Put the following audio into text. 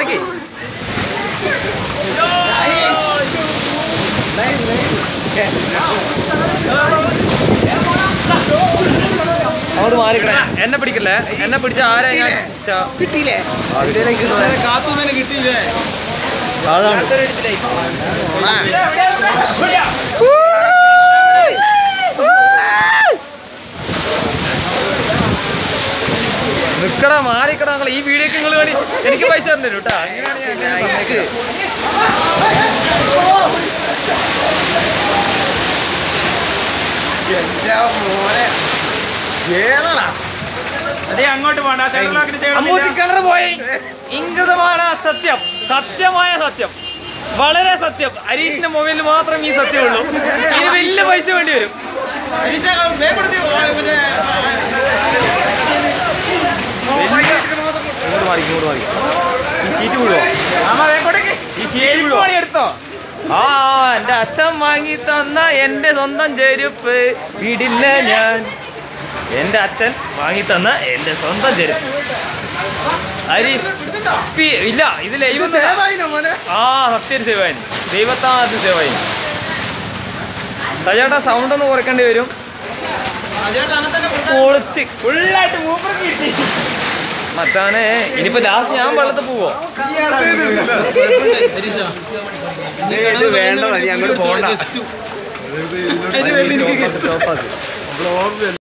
മാറിക്കേ അങ്ങോട്ട് മാറിക്കണേ എന്നെ പിടിക്കല്ലേ എന്നെ പിടിച്ച ആരാ ഞാൻ ച- കിട്ടിയില്ലേ കാത്തുനിന്ന് കിട്ടിയില്ലേ അതാണ് നിക്കടാ മാറിക്കടാ നിങ്ങൾ ഈ വീഡിയോക്ക് നിങ്ങൾ വേണ്ടി എനിക്ക് പൈസ തരണ്ടേ കേട്ടാ അങ്ങനെയാണ് ഞാൻ സമ്മതിക്കുക. മോനെ ഏതാടാ അതേ അങ്ങോട്ട് പോണ്ട അമ്മൂത്തി കിണർ പോയി ഇംഗിതമാണ് സത്യം സത്യമായ സത്യം വളരെ സത്യം അരീഷിന്റെ മൊബൈലിൽ മാത്രം ഈ സത്യമുള്ളൂ ഇത് വലിയ പൈസ വേണ്ടി വരും വലിയ- ഇങ്ങോട്ട് മാറി ഇങ്ങോട്ട് മാറി ഈ സീറ്റ് വിടുവോ ഈ സീറ്റ് വിടുവോ എടുത്തോ ആ എന്റെ അച്ഛൻ വാങ്ങി തന്ന എന്റെ സ്വന്തം ചെരുപ്പ് വിടില്ല ഞാൻ എന്റെ അച്ഛൻ വാങ്ങി തന്ന എന്റെ സ്വന്തം ചെരുപ്പ് ഹരീഷ് പി- ഇല്ല ഇത് ലൈവ് ആ സത്യം സേവായി ദൈവത്താമത് സേവായി സജേട്ടാ സൗണ്ട് ഒന്ന് കുറയ്ക്കേണ്ടി വരും പൊളിച്ച് ഫുള്ളായിട്ട് മൂപ്പർക്ക് കിട്ടി മച്ചാനെ ഇനിയിപ്പോ ലാസ്റ്റ് ഞാൻ വെള്ളത്തിൽ പോവോ ഇത് വേണ്ട നീ അങ്ങോട്ട് പോണ്ട സ്റ്റോപ്പ് ആക്ക്